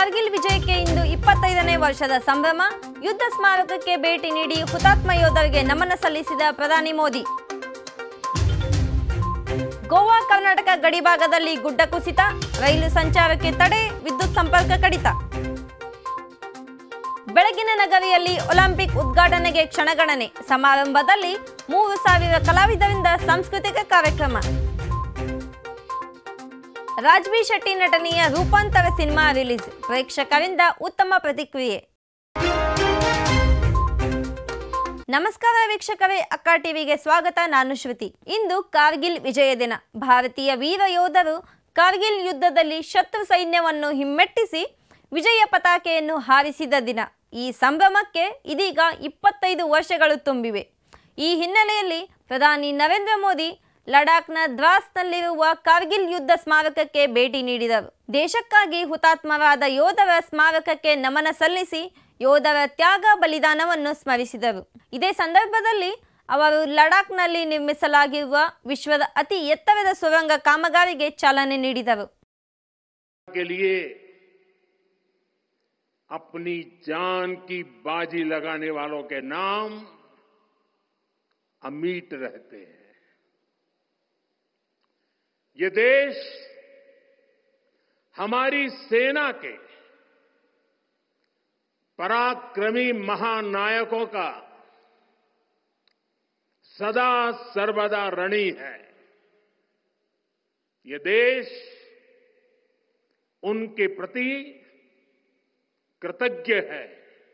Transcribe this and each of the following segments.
ಕಾರ್ಗಿಲ್ ವಿಜಯಕ್ಕೆ ಇಂದು ಇಪ್ಪತ್ತೈದನೇ ವರ್ಷದ ಸಂಭ್ರಮ ಯುದ್ಧ ಸ್ಮಾರಕಕ್ಕೆ ಭೇಟಿ ನೀಡಿ ಹುತಾತ್ಮ ಯೋಧರಿಗೆ ನಮನ ಸಲ್ಲಿಸಿದ ಪ್ರಧಾನಿ ಮೋದಿ ಗೋವಾ ಕರ್ನಾಟಕ ಗಡಿಭಾಗದಲ್ಲಿ ಗುಡ್ಡ ಕುಸಿತ ರೈಲು ಸಂಚಾರಕ್ಕೆ ತಡೆ ವಿದ್ಯುತ್ ಸಂಪರ್ಕ ಕಡಿತ ಬೆಳಗಿನ ನಗರಿಯಲ್ಲಿ ಒಲಿಂಪಿಕ್ ಉದ್ಘಾಟನೆಗೆ ಕ್ಷಣಗಣನೆ ಸಮಾರಂಭದಲ್ಲಿ ಮೂರು ಸಾವಿರ ಕಲಾವಿದರಿಂದ ಸಾಂಸ್ಕೃತಿಕ ಕಾರ್ಯಕ್ರಮ ರಾಜ್ಬಿ ಶೆಟ್ಟಿ ನಟನೆಯ ರೂಪಾಂತರ ಸಿನಿಮಾ ರಿಲೀಸ್ ಪ್ರೇಕ್ಷಕರಿಂದ ಉತ್ತಮ ಪ್ರತಿಕ್ರಿಯೆ ನಮಸ್ಕಾರ ವೀಕ್ಷಕರೇ ಅಕ್ಕ ಟಿವಿಗೆ ಸ್ವಾಗತ ನಾನು ಶ್ರುತಿ ಇಂದು ಕಾರ್ಗಿಲ್ ವಿಜಯ ದಿನ ಭಾರತೀಯ ವೀರ ಯೋಧರು ಕಾರ್ಗಿಲ್ ಯುದ್ಧದಲ್ಲಿ ಶತ್ರು ಸೈನ್ಯವನ್ನು ಹಿಮ್ಮೆಟ್ಟಿಸಿ ವಿಜಯ ಪತಾಕೆಯನ್ನು ಹಾರಿಸಿದ ದಿನ ಈ ಸಂಭ್ರಮಕ್ಕೆ ಇದೀಗ ಇಪ್ಪತ್ತೈದು ವರ್ಷಗಳು ತುಂಬಿವೆ ಈ ಹಿನ್ನೆಲೆಯಲ್ಲಿ ಪ್ರಧಾನಿ ನರೇಂದ್ರ ಮೋದಿ ಲಡಾಖ್ನ ದ್ರಾಸ್ನಲ್ಲಿರುವ ಕಾರ್ಗಿಲ್ ಯುದ್ಧ ಸ್ಮಾರಕಕ್ಕೆ ಭೇಟಿ ನೀಡಿದರು ದೇಶಕ್ಕಾಗಿ ಹುತಾತ್ಮರಾದ ಯೋಧರ ಸ್ಮಾರಕಕ್ಕೆ ನಮನ ಸಲ್ಲಿಸಿ ಯೋಧರ ತ್ಯಾಗ ಬಲಿದಾನವನ್ನು ಸ್ಮರಿಸಿದರು ಇದೇ ಸಂದರ್ಭದಲ್ಲಿ ಅವರು ಲಡಾಖ್ನಲ್ಲಿ ನಿರ್ಮಿಸಲಾಗಿರುವ ವಿಶ್ವದ ಅತಿ ಎತ್ತರದ ಸುರಂಗ ಕಾಮಗಾರಿಗೆ ಚಾಲನೆ ನೀಡಿದರು के लिए अपनी जान की बाजी लगाने वालों के नाम अमीट रहते हैं ये देश हमारी सेना के पराक्रमी महानायकों का सदा सर्वदा ऋणी है ये देश उनके प्रति कृतज्ञ है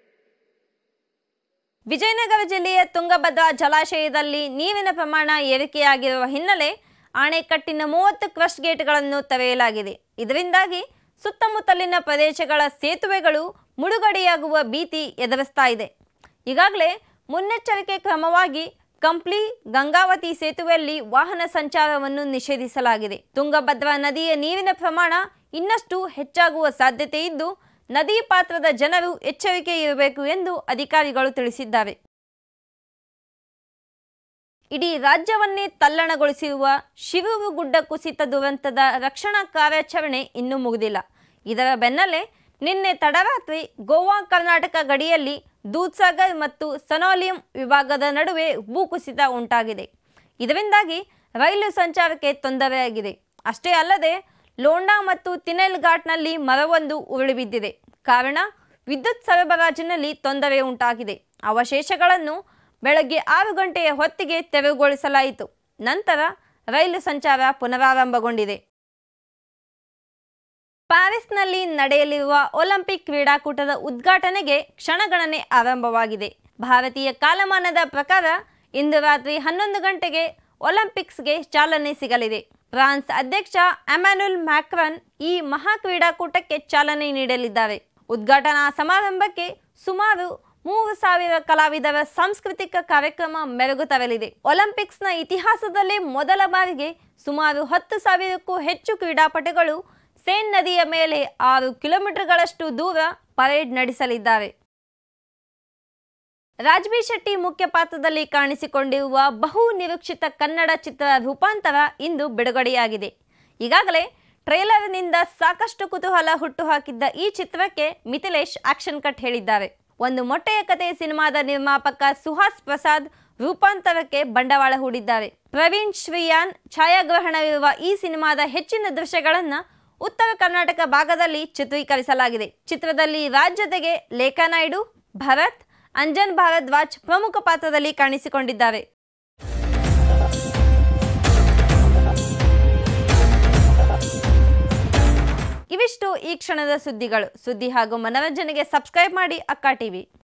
ವಿಜಯನಗರ ಜಿಲ್ಲೆಯ ತುಂಗಭದ್ರಾ ಜಲಾಶಯದಲ್ಲಿ ನೀರಿನ ಪ್ರಮಾಣ ಏರಿಕೆಯಾಗಿರುವ ಹಿನ್ನೆಲೆ ಅಣೆಕಟ್ಟಿನ ಮೂವತ್ತು ಕ್ರಸ್ಟ್ ಗೇಟ್ಗಳನ್ನು ತೆರೆಯಲಾಗಿದೆ ಇದರಿಂದಾಗಿ ಸುತ್ತಮುತ್ತಲಿನ ಪ್ರದೇಶಗಳ ಸೇತುವೆಗಳು ಮುಳುಗಡೆಯಾಗುವ ಭೀತಿ ಎದುರಿಸ್ತಾ ಇದೆ ಈಗಾಗಲೇ ಮುನ್ನೆಚ್ಚರಿಕೆ ಕ್ರಮವಾಗಿ ಕಂಪ್ಲಿ ಗಂಗಾವತಿ ಸೇತುವೆಯಲ್ಲಿ ವಾಹನ ಸಂಚಾರವನ್ನು ನಿಷೇಧಿಸಲಾಗಿದೆ ತುಂಗಭದ್ರಾ ನದಿಯ ನೀರಿನ ಪ್ರಮಾಣ ಇನ್ನಷ್ಟು ಹೆಚ್ಚಾಗುವ ಸಾಧ್ಯತೆ ಇದ್ದು ನದಿ ಪಾತ್ರದ ಜನರು ಎಚ್ಚರಿಕೆ ಇರಬೇಕು ಎಂದು ಅಧಿಕಾರಿಗಳು ತಿಳಿಸಿದ್ದಾರೆ ಇಡೀ ರಾಜ್ಯವನ್ನೇ ತಲ್ಲಣಗೊಳಿಸಿರುವ ಶಿರೂರು ಗುಡ್ಡ ಕುಸಿತ ದುರಂತದ ರಕ್ಷಣಾ ಕಾರ್ಯಾಚರಣೆ ಇನ್ನೂ ಮುಗಿದಿಲ್ಲ ಇದರ ಬೆನ್ನಲ್ಲೇ ನಿನ್ನೆ ತಡರಾತ್ರಿ ಗೋವಾ ಕರ್ನಾಟಕ ಗಡಿಯಲ್ಲಿ ದೂದ್ಸಾಗರ್ ಮತ್ತು ಸನೋಲಿಯಂ ವಿಭಾಗದ ನಡುವೆ ಭೂಕುಸಿತ ಉಂಟಾಗಿದೆ ಇದರಿಂದಾಗಿ ರೈಲು ಸಂಚಾರಕ್ಕೆ ತೊಂದರೆಯಾಗಿದೆ ಅಷ್ಟೇ ಅಲ್ಲದೆ ಲೋಂಡಾ ಮತ್ತು ತಿನೆಲ್ ಘಾಟ್ನಲ್ಲಿ ಮರವೊಂದು ಉರುಳಿ ಬಿದ್ದಿದೆ ಕಾರಣ ವಿದ್ಯುತ್ ಸರಬರಾಜಿನಲ್ಲಿ ತೊಂದರೆ ಉಂಟಾಗಿದೆ ಅವಶೇಷಗಳನ್ನು ಬೆಳಗ್ಗೆ ಆರು ಗಂಟೆಯ ಹೊತ್ತಿಗೆ ತೆರವುಗೊಳಿಸಲಾಯಿತು ನಂತರ ರೈಲು ಸಂಚಾರ ಪುನರಾರಂಭಗೊಂಡಿದೆ ಪ್ಯಾರಿಸ್ನಲ್ಲಿ ನಡೆಯಲಿರುವ ಒಲಿಂಪಿಕ್ ಕ್ರೀಡಾಕೂಟದ ಉದ್ಘಾಟನೆಗೆ ಕ್ಷಣಗಣನೆ ಆರಂಭವಾಗಿದೆ ಭಾರತೀಯ ಕಾಲಮಾನದ ಪ್ರಕಾರ ಇಂದು ರಾತ್ರಿ ಹನ್ನೊಂದು ಗಂಟೆಗೆ ಒಲಿಂಪಿಕ್ಸ್ಗೆ ಚಾಲನೆ ಸಿಗಲಿದೆ ಫ್ರಾನ್ಸ್ ಅಧ್ಯಕ್ಷ ಅಮ್ಯಾನುಲ್ ಮ್ಯಾಕ್ರನ್ ಈ ಮಹಾ ಕ್ರೀಡಾಕೂಟಕ್ಕೆ ಚಾಲನೆ ನೀಡಲಿದ್ದಾರೆ ಉದ್ಘಾಟನಾ ಸಮಾರಂಭಕ್ಕೆ ಸುಮಾರು ಮೂರು ಸಾವಿರ ಕಲಾವಿದರ ಸಾಂಸ್ಕೃತಿಕ ಕಾರ್ಯಕ್ರಮ ಮೆರುಗು ತರಲಿದೆ ಒಲಿಂಪಿಕ್ಸ್ನ ಇತಿಹಾಸದಲ್ಲೇ ಮೊದಲ ಬಾರಿಗೆ ಸುಮಾರು ಹತ್ತು ಸಾವಿರಕ್ಕೂ ಹೆಚ್ಚು ಕ್ರೀಡಾಪಟುಗಳು ಸೇನ್ ನದಿಯ ಮೇಲೆ ಆರು ಕಿಲೋಮೀಟರ್ಗಳಷ್ಟು ದೂರ ಪರೇಡ್ ನಡೆಸಲಿದ್ದಾರೆ ರಾಜ್ಬಿ ಶೆಟ್ಟಿ ಮುಖ್ಯ ಪಾತ್ರದಲ್ಲಿ ಕಾಣಿಸಿಕೊಂಡಿರುವ ಬಹು ನಿರೀಕ್ಷಿತ ಕನ್ನಡ ಚಿತ್ರ ರೂಪಾಂತರ ಇಂದು ಬಿಡುಗಡೆಯಾಗಿದೆ ಈಗಾಗಲೇ ಟ್ರೇಲರ್ನಿಂದ ಸಾಕಷ್ಟು ಕುತೂಹಲ ಹುಟ್ಟುಹಾಕಿದ್ದ ಈ ಚಿತ್ರಕ್ಕೆ ಮಿಥಿಲೇಶ್ ಆಕ್ಷನ್ ಕಟ್ ಹೇಳಿದ್ದಾರೆ ಒಂದು ಮೊಟ್ಟೆಯ ಕತೆ ಸಿನಿಮಾದ ನಿರ್ಮಾಪಕ ಸುಹಾಸ್ ಪ್ರಸಾದ್ ರೂಪಾಂತರಕ್ಕೆ ಬಂಡವಾಳ ಹೂಡಿದ್ದಾರೆ ಪ್ರವೀಣ್ ಶ್ರೀಯಾನ್ ಛಾಯಾಗ್ರಹಣವಿರುವ ಈ ಸಿನಿಮಾದ ಹೆಚ್ಚಿನ ದೃಶ್ಯಗಳನ್ನು ಉತ್ತರ ಕರ್ನಾಟಕ ಭಾಗದಲ್ಲಿ ಚಿತ್ರೀಕರಿಸಲಾಗಿದೆ ಚಿತ್ರದಲ್ಲಿ ರಾಜ್ ಜೊತೆಗೆ ಲೇಖಾ ನಾಯ್ಡು ಭರತ್ ಅಂಜನ್ ಭಾರದ್ವಾಜ್ ಪ್ರಮುಖ ಪಾತ್ರದಲ್ಲಿ ಕಾಣಿಸಿಕೊಂಡಿದ್ದಾರೆ ಇವಿಷ್ಟು ಈ ಕ್ಷಣದ ಸುದ್ದಿಗಳು ಸುದ್ದಿ ಹಾಗೂ ಮನರಂಜನೆಗೆ ಸಬ್ಸ್ಕ್ರೈಬ್ ಮಾಡಿ ಅಕ್ಕ ಟಿವಿ